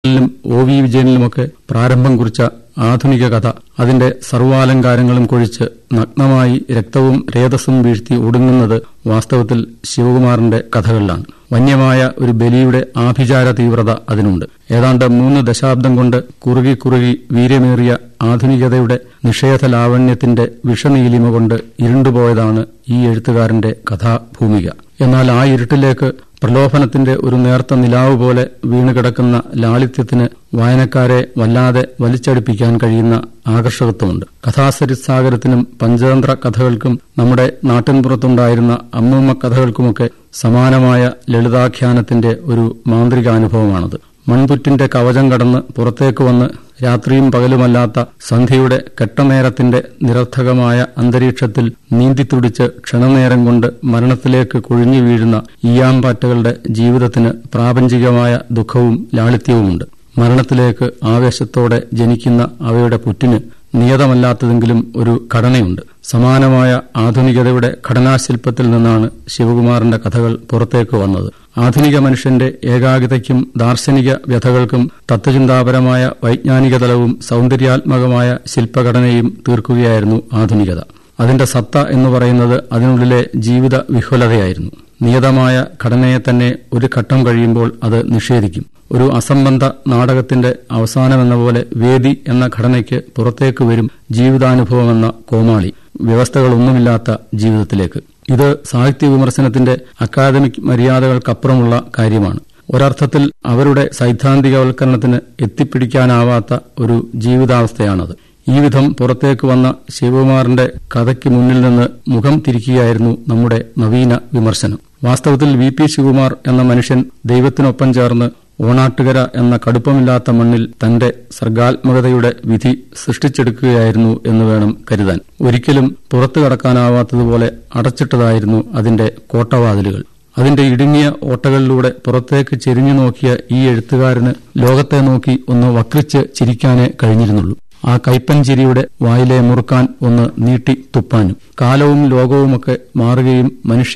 ലും O V വിജയനിലുമൊക്കെ പ്രാരംഭം കുറിച്ച ആധുനിക കഥ അതിന്റെ സർവാലങ്കാരങ്ങളും കൊഴിച്ച് നഗ്നമായി രക്തവും രേതസ്സും വീഴ്ത്തി ഒടുങ്ങുന്നത് വാസ്തവത്തിൽ ശിവകുമാറിന്റെ കഥകളിലാണ് വന്യമായ ഒരു ബലിയുടെ ആഭിചാര തീവ്രത അതിനുണ്ട് ഏതാണ്ട് മൂന്ന് ദശാബ്ദം കൊണ്ട് കുറുകി കുറുകി വീര്യമേറിയ ആധുനികതയുടെ നിഷേധ ലാവണ്യത്തിന്റെ വിഷനീലിമ കൊണ്ട് ഇരുണ്ടുപോയതാണ് ഈ എഴുത്തുകാരന്റെ കഥാഭൂമിക എന്നാൽ ആ ഇരുട്ടിലേക്ക് പ്രലോഭനത്തിന്റെ ഒരു നേർത്ത നിലാവ് പോലെ വീണുകിടക്കുന്ന ലാളിത്യത്തിന് വായനക്കാരെ വല്ലാതെ വലിച്ചടിപ്പിക്കാൻ കഴിയുന്ന ആകർഷകത്വമുണ്ട് കഥാസരിസാഗരത്തിനും പഞ്ചതന്ത്ര കഥകൾക്കും നമ്മുടെ നാട്ടിൻപുറത്തുണ്ടായിരുന്ന അമ്മൂമ്മ കഥകൾക്കുമൊക്കെ സമാനമായ ലളിതാഖ്യാനത്തിന്റെ ഒരു മാന്ത്രികാനുഭവമാണത് മൺപുറ്റിന്റെ കവചം കടന്ന് പുറത്തേക്ക് വന്ന് രാത്രിയും പകലുമല്ലാത്ത സന്ധ്യയുടെ കെട്ടനേരത്തിന്റെ നിരർത്ഥകമായ അന്തരീക്ഷത്തിൽ നീന്തിത്തുടിച്ച് ക്ഷണനേരം കൊണ്ട് മരണത്തിലേക്ക് കുഴിഞ്ഞു വീഴുന്ന ഈയാമ്പാറ്റകളുടെ ജീവിതത്തിന് പ്രാപഞ്ചികമായ ദുഃഖവും ലാളിത്യവുമുണ്ട് മരണത്തിലേക്ക് ആവേശത്തോടെ ജനിക്കുന്ന അവയുടെ പുറ്റിന് നിയതമല്ലാത്തതെങ്കിലും ഒരു ഘടനയുണ്ട് സമാനമായ ആധുനികതയുടെ ഘടനാശില്പത്തിൽ നിന്നാണ് ശിവകുമാറിന്റെ കഥകൾ പുറത്തേക്ക് വന്നത് ആധുനിക മനുഷ്യന്റെ ഏകാഗ്രതയ്ക്കും ദാർശനിക വ്യഥകൾക്കും തത്വചിന്താപരമായ വൈജ്ഞാനിക തലവും സൌന്ദര്യാത്മകമായ ശില്പഘടനയും തീർക്കുകയായിരുന്നു ആധുനികത അതിന്റെ സത്ത എന്ന് പറയുന്നത് അതിനുള്ളിലെ ജീവിത വിഹ്വലതയായിരുന്നു നിയതമായ ഘടനയെ തന്നെ ഒരു ഘട്ടം കഴിയുമ്പോൾ അത് നിഷേധിക്കും ഒരു അസംബന്ധ നാടകത്തിന്റെ അവസാനമെന്ന പോലെ വേദി എന്ന ഘടനയ്ക്ക് പുറത്തേക്ക് വരും ജീവിതാനുഭവമെന്ന കോമാളി വ്യവസ്ഥകളൊന്നുമില്ലാത്ത ജീവിതത്തിലേക്ക് ഇത് സാഹിത്യ വിമർശനത്തിന്റെ അക്കാദമിക് മര്യാദകൾക്കപ്പുറമുള്ള കാര്യമാണ് ഒരർത്ഥത്തിൽ അവരുടെ സൈദ്ധാന്തികവൽക്കരണത്തിന് എത്തിപ്പിടിക്കാനാവാത്ത ഒരു ജീവിതാവസ്ഥയാണത് ഈ വിധം പുറത്തേക്ക് വന്ന ശിവകുമാറിന്റെ കഥയ്ക്ക് മുന്നിൽ നിന്ന് മുഖം തിരിക്കുകയായിരുന്നു നമ്മുടെ നവീന വിമർശനം വാസ്തവത്തിൽ വി പി ശിവകുമാർ എന്ന മനുഷ്യൻ ദൈവത്തിനൊപ്പം ചേർന്ന് ഓണാട്ടുകര എന്ന കടുപ്പമില്ലാത്ത മണ്ണിൽ തന്റെ സർഗാത്മകതയുടെ വിധി സൃഷ്ടിച്ചെടുക്കുകയായിരുന്നു എന്ന് വേണം കരുതാൻ ഒരിക്കലും പുറത്തു കടക്കാനാവാത്തതുപോലെ അടച്ചിട്ടതായിരുന്നു അതിന്റെ കോട്ടവാതിലുകൾ അതിന്റെ ഇടുങ്ങിയ ഓട്ടകളിലൂടെ പുറത്തേക്ക് ചെരിഞ്ഞു നോക്കിയ ഈ എഴുത്തുകാരന് ലോകത്തെ നോക്കി ഒന്ന് വക്രിച്ച് ചിരിക്കാനേ കഴിഞ്ഞിരുന്നുള്ളൂ ആ കൈപ്പൻ ചിരിയുടെ വായിലെ മുറുക്കാൻ ഒന്ന് നീട്ടി തുപ്പാനും കാലവും ലോകവുമൊക്കെ മാറുകയും മനുഷ്യ